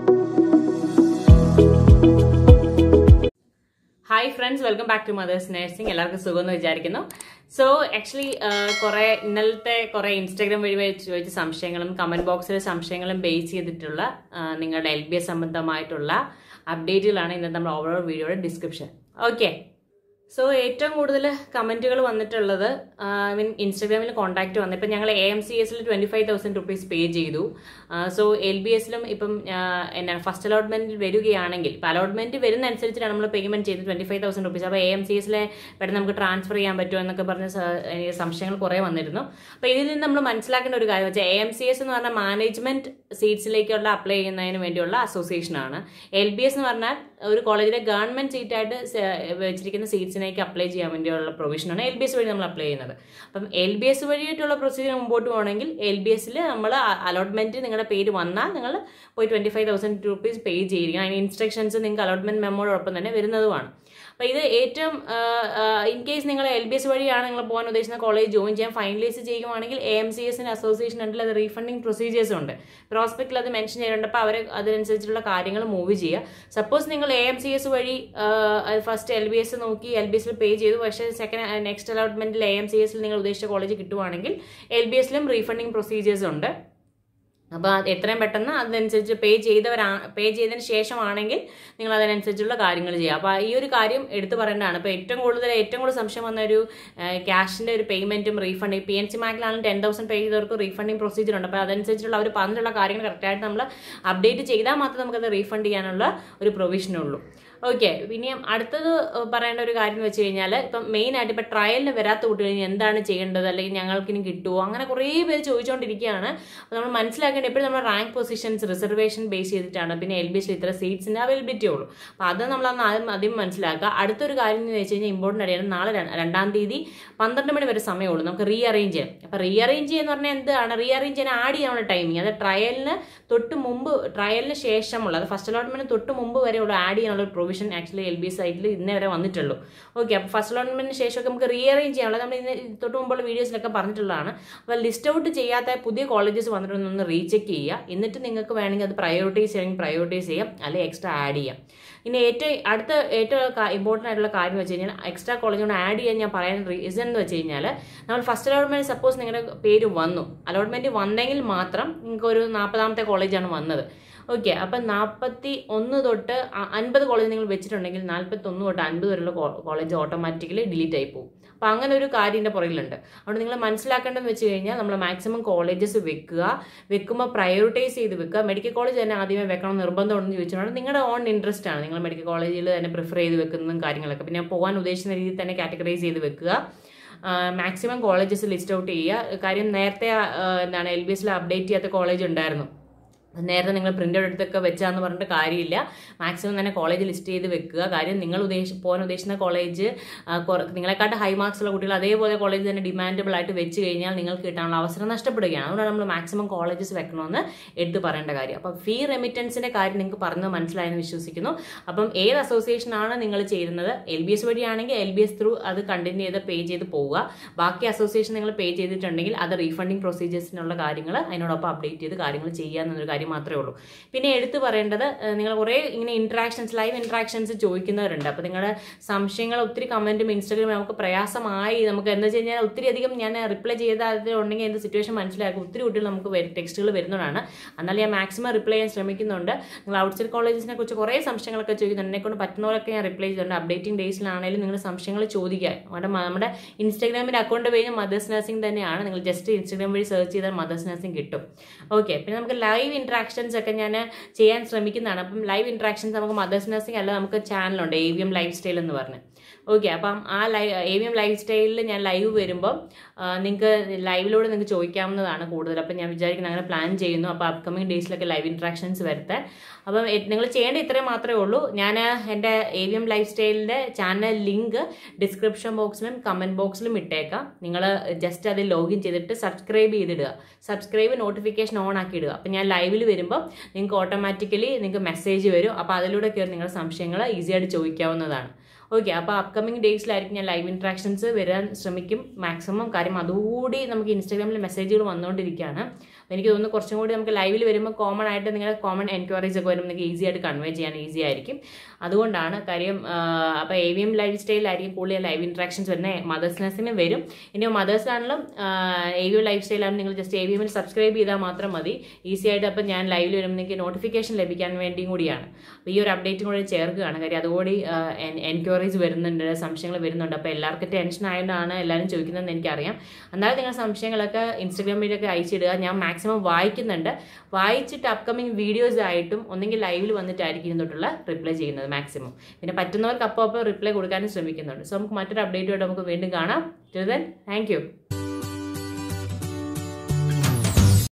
hi friends welcome back to mothers nursing എല്ലാവർക്കും സുഖമെന്ന് വിചാരിക്കുന്നു സോ ആക്ച്വലി കുറെ ഇന്നലത്തെ കുറെ ഇൻസ്റ്റാഗ്രാം വഴി വെച്ച് ചോദിച്ച സംശയങ്ങളും കമന്റ് ബോക്സിലെ സംശയങ്ങളും ബേസ് ചെയ്തിട്ടുള്ള ആ, നിങ്ങളുടെ എൽ ബി എസ് സംബന്ധമായിട്ടുള്ള അപ്ഡേറ്റുകളാണ് ഇന്നത്തെ നമ്മുടെ ഓവറോൾ വീഡിയോയുടെ ഡിസ്ക്രിപ്ഷൻ ഓക്കെ സോ ഏറ്റവും കൂടുതൽ കമന്റുകൾ വന്നിട്ടുള്ളത് ഐ മീൻ ഇൻസ്റ്റാഗ്രാമിൽ കോൺടാക്ട് വന്നു ഇപ്പം ഞങ്ങൾ എ എം സി എസിൽ twenty five thousand rupees pay ചെയ്തു സോ എൽ ബി എസിലും ഇപ്പം ആ, എന്താണ് ഫസ്റ്റ് അലോട്ട്മെന്റിൽ വരികയാണെങ്കിൽ ഇപ്പം അലോട്ട്മെന്റ് വരുന്ന അനുസരിച്ചിട്ടാണ് നമ്മൾ പേയ്മെന്റ് ചെയ്തത് ട്വൻറ്റി ഫൈവ് തൗസൻഡ് റുപ്പീസ് അപ്പോൾ എ എം സി എസിലെ പെട്ടെന്ന് നമുക്ക് ട്രാൻസ്ഫർ ചെയ്യാൻ പറ്റുമോ എന്നൊക്കെ പറഞ്ഞ സ- എനിക്ക് സംശയങ്ങൾ കുറേ വന്നിരുന്നു അപ്പോൾ ഇതിൽ നിന്ന് നമ്മൾ മനസ്സിലാക്കേണ്ട ഒരു കാര്യം വെച്ചാൽ എ എം സി എസ് എന്ന് പറഞ്ഞാൽ മാനേജ്മെന്റ് സീറ്റ്സിലേക്കുള്ള അപ്ലൈ ചെയ്യുന്നതിന് വേണ്ടിയുള്ള അസോസിയേഷനാണ് എൽ ബി എസ് എന്ന് പറഞ്ഞാൽ ഒരു കോളേജിലെ ഗവൺമെന്റ് സീറ്റായിട്ട് വെച്ചിരിക്കുന്ന സീറ്റ്സിനേക്ക് അപ്ലൈ ചെയ്യാൻ വേണ്ടിയുള്ള പ്രൊവിഷനാണ് എൽ ബി എസ് വഴി നമ്മൾ അപ്ലൈ ചെയ്യുന്നത് അപ്പം എൽ ബി എസ് വഴിയായിട്ടുള്ള പ്രൊസീജിയർ മുമ്പോട്ട് പോകണമെങ്കിൽ എൽ ബി എസിൽ നമ്മൾ അലോട്ട്മെന്റ് നിങ്ങളുടെ പേര് വന്നാൽ നിങ്ങൾ പോയി twenty five thousand rupees pay ചെയ്തിരിക്കണം അതിന് ഇൻസ്ട്രക്ഷൻസ് നിങ്ങൾക്ക് അലോട്ട്മെന്റ് മെമ്മോടൊപ്പം തന്നെ വരുന്നതുമാണ് അപ്പോൾ ഇത് ഏറ്റവും ഇൻ കേസ് നിങ്ങൾ എൽ ബി എസ് വഴിയാണ് നിങ്ങൾ പോകാൻ ഉദ്ദേശിക്കുന്ന കോളേജ് ജോയിൻ ചെയ്യാൻ ഫൈനലൈസ് ചെയ്യുകയാണെങ്കിൽ എ എം സി എസിന് അസോസിയേഷൻ ഉണ്ടല്ലോ അത് റീഫണ്ടിങ് പ്രൊസീജിയേഴ്സ് ഉണ്ട് പ്രോസ്പെക്റ്റിൽ അത് മെൻഷൻ ചെയ്തിട്ടുണ്ട് അപ്പോൾ അവർ അതിനനുസരിച്ചുള്ള കാര്യങ്ങൾ മൂവ് ചെയ്യുക സപ്പോസ് നിങ്ങൾ എ എം സി എസ് വഴി ഫസ്റ്റ് എൽ ബി എസ് നോക്കി എൽ ബി എസിൽ പേ ചെയ്തു പക്ഷേ സെക്കൻഡ് നെക്സ്റ്റ് അലോട്ട്മെന്റിൽ എ എം സി എസിൽ നിങ്ങൾ ഉദ്ദേശിച്ച കോളേജ് കിട്ടുവാണെങ്കിൽ എൽ ബി എസിലും റീഫണ്ടിങ് പ്രൊസീജിയേഴ്സ് ഉണ്ട് അപ്പോൾ അത് എത്രയും പെട്ടെന്ന് അതിനനുസരിച്ച് പേ ചെയ്തവരാ പേ ചെയ്തതിന് ശേഷമാണെങ്കിൽ നിങ്ങൾ അതിനനുസരിച്ചുള്ള കാര്യങ്ങൾ ചെയ്യുക അപ്പോൾ ഈ ഒരു കാര്യം എടുത്തു പറയേണ്ടതാണ് ഇപ്പോൾ ഏറ്റവും കൂടുതൽ ഏറ്റവും കൂടുതൽ സംശയം വന്ന ഒരു ക്യാഷിൻ്റെ ഒരു പേയ്മെൻറ്റും റീഫണ്ട് പി എൻ സി മാക്കിലാണെങ്കിൽ ടെൻ തൗസൻഡ് പേ ചെയ്തവർക്ക് റീഫണ്ടിങ് പ്രൊസീജിയർ ഉണ്ട് അപ്പോൾ അതനുസരിച്ചുള്ള അവർ പറഞ്ഞിട്ടുള്ള കാര്യങ്ങൾ കറക്റ്റായിട്ട് നമ്മൾ അപ്ഡേറ്റ് ചെയ്താൽ മാത്രമേ നമുക്കത് റീഫണ്ട് ചെയ്യാനുള്ള ഒരു പ്രൊവിഷനുള്ളൂ ഓക്കെ ഇനിയും അടുത്തത് പറയേണ്ട ഒരു കാര്യം എന്ന് വെച്ച് കഴിഞ്ഞാൽ ഇപ്പം മെയിൻ ആയിട്ട് ഇപ്പം ട്രയലിന് വരാത്ത കുട്ടികൾ ഇനി എന്താണ് ചെയ്യേണ്ടത് അല്ലെങ്കിൽ ഞങ്ങൾക്ക് ഇനി കിട്ടുമോ അങ്ങനെ കുറേ പേര് ചോദിച്ചുകൊണ്ടിരിക്കുകയാണ് അപ്പോൾ നമ്മൾ മനസ്സിലാക്കേണ്ടത് എപ്പോഴും നമ്മൾ റാങ്ക് പൊസിഷൻസ് റിസർവേഷൻ ബേസ് ചെയ്തിട്ടാണ് പിന്നെ എൽ ബി എസിൽ ഇത്ര സീറ്റ്സിൻ്റെ അവൈലബിലിറ്റി ഉള്ളൂ അപ്പോൾ അത് നമ്മൾ അന്ന് ആദ്യം ആദ്യം മനസ്സിലാക്കുക അടുത്തൊരു കാര്യം എന്ന് വെച്ച് കഴിഞ്ഞാൽ ഇമ്പോർട്ടൻ്റ് അറിയാം നാളെ ര- രണ്ടാം തീയതി പന്ത്രണ്ട് മണി വരെ സമയമുള്ളൂ നമുക്ക് റീ അറേഞ്ച് ചെയ്യാം അപ്പോൾ റീ അറേഞ്ച് ചെയ്യാന്ന് പറഞ്ഞാൽ എന്താണ് റീ അറേഞ്ച് ചെയ്യാൻ ആഡ് ചെയ്യാനുള്ള ടൈമിങ് അത് ട്രയലിന് തൊട്ട് മുമ്പ് ട്രയലിന് ശേഷമുള്ള അത് ഫസ്റ്റ് അലോട്ട്മെന്റ് തൊട്ട് മുമ്പ് വരെയുള്ള ആഡ് ചെയ്യാനുള്ള ഒരു പ്രൊവിഷൻ ആക്ച്വലി എൽ ബി സൈറ്റിൽ ഇന്നേ വരെ വന്നിട്ടുള്ളൂ ഓക്കെ അപ്പോൾ ഫസ്റ്റ് അലോട്ട്മെന്റിന് ശേഷമൊക്കെ നമുക്ക് റീ അറേഞ്ച് ചെയ്യാനുള്ളത് നമ്മൾ ഇന്ന് തൊട്ട് മുമ്പുള്ള വീഡിയോസിലൊക്കെ പറഞ്ഞിട്ടുള്ളതാണ് അപ്പോൾ ലിസ്റ്റ് ഔട്ട് ചെയ്യാത്ത പുതിയ കോളേജസ് വന്നിട്ടൊന്ന് റീചെക്ക് ചെയ്യുക എന്നിട്ട് നിങ്ങൾക്ക് വേണമെങ്കിൽ അത് പ്രയോറിറ്റൈസ് ചെയ്യണമെങ്കിൽ പ്രയോറിറ്റൈസ് ചെയ്യാം അല്ലെങ്കിൽ എക്സ്ട്രാ ആഡ് ചെയ്യാം ഇനി ഏറ്റവും അടുത്ത ഏറ്റവും ഇമ്പോർട്ടൻ്റ് ആയിട്ടുള്ള കാര്യം വെച്ച് കഴിഞ്ഞാൽ എക്സ്ട്രാ കോളേജ് കൊണ്ട് ആഡ് ചെയ്യാൻ ഞാൻ പറയാൻ റീസൺ എന്ന് വെച്ച് കഴിഞ്ഞാൽ നമ്മൾ ഫസ്റ്റ് അലോട്ട്മെന്റ് സപ്പോസ് നിങ്ങളുടെ പേര് വന്നു അലോട്ട്മെന്റ് വന്നെങ്കിൽ മാത്രം നിങ്ങൾക്ക് ഒരു നാൽപ്പതാമത്തെ കോളേജാണ് വന്നത് ഓക്കെ അപ്പം നാൽപ്പത്തി ഒന്ന് തൊട്ട് അ- അൻപത് കോളേജ് നിങ്ങൾ വെച്ചിട്ടുണ്ടെങ്കിൽ നാൽപ്പത്തി ഒന്ന് തൊട്ട് അൻപത് വരെയുള്ള കോളേജ് ഓട്ടോമാറ്റിക്കലി ഡിലീറ്റ് ആയി പോകും അപ്പം അങ്ങനെ ഒരു കാര്യം ഇതിൻ്റെ പുറകിലുണ്ട് അതുകൊണ്ട് നിങ്ങൾ മനസ്സിലാക്കേണ്ടതെന്ന് വെച്ച് കഴിഞ്ഞാൽ നമ്മൾ മാക്സിമം കോളേജസ് വെക്കുക വെക്കുമ്പോൾ പ്രയോറിറ്റൈസ് ചെയ്ത് വെക്കുക മെഡിക്കൽ കോളേജ് തന്നെ ആദ്യമേ വെക്കണം നിർബന്ധമുണ്ടെന്ന് ചോദിച്ചിട്ടുണ്ടെങ്കിൽ നിങ്ങളുടെ ഓൺ ഇൻട്രസ്റ്റ് ആണ് നിങ്ങൾ മെഡിക്കൽ കോളേജിൽ തന്നെ പ്രിഫർ ചെയ്ത് വെക്കുന്നതും കാര്യങ്ങളൊക്കെ പിന്നെ പോകാൻ ഉദ്ദേശിക്കുന്ന രീതിയിൽ തന്നെ കാറ്റഗറൈസ് ചെയ്ത് വെക്കുക മാക്സിമം കോളേജസ് ലിസ്റ്റ് ഔട്ട് ചെയ്യുക കാര്യം നേരത്തെ ആ, എന്താണ് എൽ ബി എസിൽ അപ്ഡേറ്റ് ചെയ്യാത്ത കോളേജ് ഉണ്ടായിരുന്നു നേരത്തെ നിങ്ങൾ പ്രിൻ്റ് എടുത്തൊക്കെ വെച്ചാന്ന് പറഞ്ഞിട്ട് കാര്യമില്ല മാക്സിമം തന്നെ കോളേജ് ലിസ്റ്റ് ചെയ്ത് വെക്കുക കാര്യം നിങ്ങൾ ഉദ്ദേശി പോകാൻ ഉദ്ദേശിക്കുന്ന കോളേജ് നിങ്ങളെക്കാട്ട് ഹൈ മാർക്സ് ഉള്ള കുട്ടികൾ അതേപോലെ കോളേജ് തന്നെ ഡിമാൻഡബിൾ ആയിട്ട് വെച്ച് കഴിഞ്ഞാൽ നിങ്ങൾക്ക് കിട്ടാനുള്ള അവസരം നഷ്ടപ്പെടുകയാണ് അതുകൊണ്ടാണ് നമ്മൾ മാക്സിമം കോളേജസ് വെക്കണമെന്ന് എടുത്ത് പറയേണ്ട കാര്യം അപ്പം ഫീ റെമിറ്റൻസിൻ്റെ കാര്യം നിങ്ങൾക്ക് പറഞ്ഞ് മനസ്സിലായെന്ന് വിശ്വസിക്കുന്നു അപ്പം ഏത് അസോസിയേഷനാണ് നിങ്ങൾ ചേരുന്നത് എൽ ബി എസ് വഴിയാണെങ്കിൽ എൽ ബി എസ് ത്രൂ അത് കണ്ടിന്യൂ ചെയ്ത് പേ ചെയ്ത് പോവുക ബാക്കി അസോസിയേഷൻ നിങ്ങൾ പേ ചെയ്തിട്ടുണ്ടെങ്കിൽ അത് റീഫണ്ടിങ് പ്രൊസീജിയേഴ്സിനുള്ള കാര്യങ്ങൾ അതിനോടൊപ്പം അപ്ഡേറ്റ് ചെയ്ത് കാര്യങ്ങൾ ചെയ്യാമെന്നൊരു കാര്യം മാത്രമേ ഉള്ളൂ പിന്നെ എടുത്തു പറയേണ്ടത് ഏഹ്, നിങ്ങൾ കുറേ ഇങ്ങനെ ഇൻട്രാക്ഷൻസ് ലൈവ് ഇൻട്രാക്ഷൻസ് ചോദിക്കുന്നവരുണ്ട് അപ്പോൾ നിങ്ങളുടെ സംശയങ്ങൾ ഒത്തിരി കമൻറ്റും ഇൻസ്റ്റാഗ്രാമിൽ നമുക്ക് പ്രയാസമായി നമുക്ക് എന്താ വെച്ച് കഴിഞ്ഞാൽ ഒത്തിരി അധികം ഞാൻ റിപ്ലൈ ചെയ്താലുണ്ടെങ്കിൽ എന്ത് സിറ്റുവേഷൻ മനസ്സിലാക്കും ഒത്തിരി കുട്ടികൾ നമുക്ക് ടെക്സ്റ്റുകൾ വരുന്നതാണ് എന്നാൽ ഞാൻ മാക്സിമം റിപ്ലൈ ചെയ്യാൻ ശ്രമിക്കുന്നുണ്ട് നിങ്ങൾ ഔട്ട്സൈഡ് കോളേജസിനെ കുറിച്ച് കുറേ സംശയങ്ങളൊക്കെ ചോദിക്കുന്നുണ്ട് എന്നെ കൊണ്ട് പറ്റുന്ന പോലൊക്കെ ഞാൻ റിപ്ലൈ ചെയ്തിട്ടുണ്ട് അപ്ഡേറ്റിംഗ് ഡേയ്സിലാണെങ്കിലും നിങ്ങൾ സംശയങ്ങൾ ചോദിക്കുക നമ്മുടെ നമ്മുടെ ഇൻസ്റ്റാഗ്രാമിൻ്റെ അക്കൗണ്ട് പേജ് മദേഴ്സ് നഴ്സിംഗ് തന്നെയാണ് നിങ്ങൾ ജസ്റ്റ് ഇൻസ്റ്റാഗ്രാം വഴി സെർച്ച് ചെയ്താൽ മദേഴ്സ് നഴ്സിംഗ് കിട്ടും ഓക്കെ പിന്നെ നമുക്ക് ലൈവ് ഇൻട്രാക്ഷൻസ് ഒക്കെ ഞാൻ ചെയ്യാൻ ശ്രമിക്കുന്നതാണ് അപ്പം ലൈവ് ഇൻട്രാക്ഷൻസ് നമുക്ക് മദേഴ്സ് നഴ്സിംഗ് അല്ല നമുക്ക് ചാനലുണ്ട് A V M life style എന്ന് പറഞ്ഞ് ഓക്കെ അപ്പം ആ live A V M life സ്റ്റൈലിൽ ഞാൻ ലൈവ് വരുമ്പോൾ നിങ്ങൾക്ക് ലൈവിലൂടെ നിങ്ങൾക്ക് ചോദിക്കാവുന്നതാണ് കൂടുതൽ അപ്പം ഞാൻ വിചാരിക്കുന്നത് അങ്ങനെ പ്ലാൻ ചെയ്യുന്നു അപ്പോൾ അപ്കമിങ് ഡേയ്സിലൊക്കെ ലൈവ് ഇൻട്രാക്ഷൻസ് വരുത്താൻ അപ്പം നിങ്ങൾ ചെയ്യേണ്ട ഇത്രയും മാത്രമേ ഉള്ളൂ ഞാൻ എൻ്റെ എ വി എം ലൈഫ് സ്റ്റൈലിൻ്റെ ചാനൽ ലിങ്ക് ഡിസ്ക്രിപ്ഷൻ ബോക്സിലും കമൻറ്റ് ബോക്സിലും ഇട്ടേക്കാം നിങ്ങൾ ജസ്റ്റ് അത് ലോഗിൻ ചെയ്തിട്ട് സബ്സ്ക്രൈബ് ചെയ്തിടുക സബ്സ്ക്രൈബ് നോട്ടിഫിക്കേഷൻ ഓൺ ആക്കി ഇടുക അപ്പം ഞാൻ ലൈവിൽ വരുമ്പോൾ നിങ്ങൾക്ക് ഓട്ടോമാറ്റിക്കലി നിങ്ങൾക്ക് മെസ്സേജ് വരും അപ്പോൾ അതിലൂടെ കയറി നിങ്ങളുടെ സംശയങ്ങൾ ഈസി ആയിട്ട് ചോദിക്കാവുന്നതാണ് ഓക്കെ അപ്പോൾ അപ്കമിങ് ഡേയ്സിലായിരിക്കും ഞാൻ ലൈവ് ഇൻട്രാക്ഷൻസ് വരാൻ ശ്രമിക്കും മാക്സിമം കാര്യം അതുകൂടി നമുക്ക് ഇൻസ്റ്റാഗ്രാമിൽ മെസ്സേജുകൾ വന്നുകൊണ്ടിരിക്കുകയാണ് അപ്പോൾ എനിക്ക് തോന്നുന്നു കുറച്ചും കൂടി നമുക്ക് ലൈവിൽ വരുമ്പോൾ കോമൺ ആയിട്ട് നിങ്ങളുടെ കോമൺ എൻക്വയറീസ് ഒക്കെ വരുമ്പോൾ നിങ്ങൾക്ക് ഈസി ആയിട്ട് കൺവേ ചെയ്യാൻ ഈസി ആയിരിക്കും അതുകൊണ്ടാണ് കാര്യം അപ്പോൾ എ വി എം ലൈഫ് സ്റ്റൈലായിരിക്കും കൂടുതൽ ലൈവ് ഇൻട്രാക്ഷൻസ് വരുന്നത് മദേഴ്സ്നെസ്സിന് വരും ഇനി മദേഴ്സിനാണെങ്കിലും എ വി എം ലൈഫ് സ്റ്റൈലാണ് നിങ്ങൾ ജസ്റ്റ് എ വി എമ്മിൽ സബ്സ്ക്രൈബ് ചെയ്താൽ മാത്രം മതി ഈസി ആയിട്ട് അപ്പം ഞാൻ ലൈവിൽ വരുമ്പോൾ നിങ്ങൾക്ക് നോട്ടിഫിക്കേഷൻ ലഭിക്കാൻ വേണ്ടിയും കൂടിയാണ് അപ്പോൾ ഈ ഒരു അപ്ഡേറ്റും കൂടി ചേർക്കുകയാണ് കാര്യം അതുകൂടി എൻക്വയറീസ് വരുന്നുണ്ട് സംശയങ്ങൾ വരുന്നുണ്ട് അപ്പോൾ എല്ലാവർക്കും ടെൻഷൻ ആയതുകൊണ്ടാണ് എല്ലാവരും ചോദിക്കുന്നതെന്ന് എനിക്കറിയാം എന്നാലും നിങ്ങളുടെ സംശയങ്ങളൊക്കെ ഇൻസ്റ്റഗ്രാമിലൊക്കെ അയച്ചിടുക ഞാൻ മാക്സിമം വായിക്കുന്നുണ്ട് വായിച്ചിട്ട് അപ്കമിങ് വീഡിയോസ് ആയിട്ടും ഒന്നെങ്കിൽ ലൈവിൽ വന്നിട്ടായിരിക്കും തൊട്ടുള്ള റിപ്ലൈ ചെയ്യുന്നത് മാക്സിമം പിന്നെ പറ്റുന്നവർക്ക് അപ്പോൾ അപ്പോൾ റിപ്ലൈ കൊടുക്കാനും ശ്രമിക്കുന്നുണ്ട് സോ നമുക്ക് മറ്റൊരു അപ്ഡേറ്റുമായിട്ട് നമുക്ക് വീണ്ടും കാണാം ടിൽ ദെൻ താങ്ക് യു